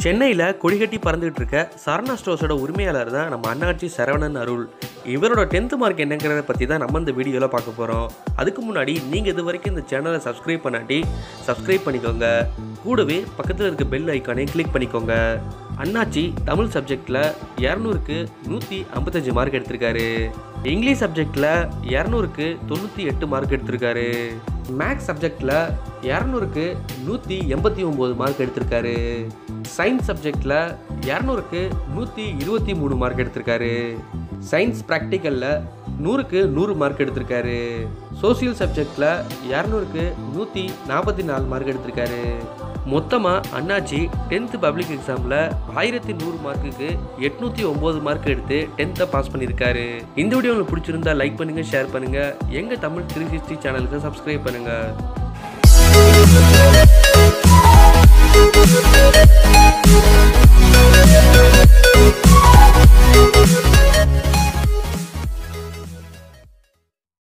சென்னையில் கொடிகட்டி பறந்துகிட்டு இருக்க சரணா ஸ்டோர்ஸோட உரிமையாளர் தான் நம்ம அண்ணாச்சி சரவணன் அருள் இவரோட டென்த்து மார்க் என்னங்கிறத பற்றி தான் நம்ம இந்த வீடியோவில் பார்க்க போகிறோம் அதுக்கு முன்னாடி நீங்கள் இது வரைக்கும் இந்த சேனலை சப்ஸ்கிரைப் பண்ணாட்டி சப்ஸ்கிரைப் பண்ணிக்கோங்க கூடவே பக்கத்தில் இருக்க பெல் ஐக்கானை கிளிக் பண்ணிக்கோங்க அண்ணாச்சி தமிழ் சப்ஜெக்டில் இரநூறுக்கு நூற்றி ஐம்பத்தஞ்சு மார்க் எடுத்திருக்காரு இங்கிலீஷ் சப்ஜெக்டில் இரநூறுக்கு தொண்ணூற்றி எட்டு மார்க் எடுத்திருக்காரு மேக்ஸ் சப்ஜெக்டில் இரநூறுக்கு நூற்றி எண்பத்தி ஒம்பது மார்க் எடுத்திருக்காரு சயின்ஸ் சப்ஜெக்டில் இரநூறுக்கு நூற்றி இருபத்தி மூணு மார்க் எடுத்திருக்காரு சயின்ஸ் ப்ராக்டிக்கலில் நூறுக்கு நூறு மார்க் எடுத்திருக்காரு சோசியல் சப்ஜெக்டில் இரநூறுக்கு நூற்றி நாற்பத்தி நாலு மார்க் எடுத்திருக்காரு மொத்தமாக அண்ணாச்சி டென்த்து பப்ளிக் எக்ஸாமில் ஆயிரத்தி நூறு மார்க்குக்கு எட்நூற்றி ஒம்பது மார்க் எடுத்து டென்த்தை பாஸ் பண்ணியிருக்காரு இந்த வீடியோ உங்களுக்கு பிடிச்சிருந்தா லைக் பண்ணுங்கள் ஷேர் பண்ணுங்கள் எங்கள் தமிழ் த்ரீ சிக்ஸ்டி சேனலுக்கு சப்ஸ்கிரைப் பண்ணுங்கள்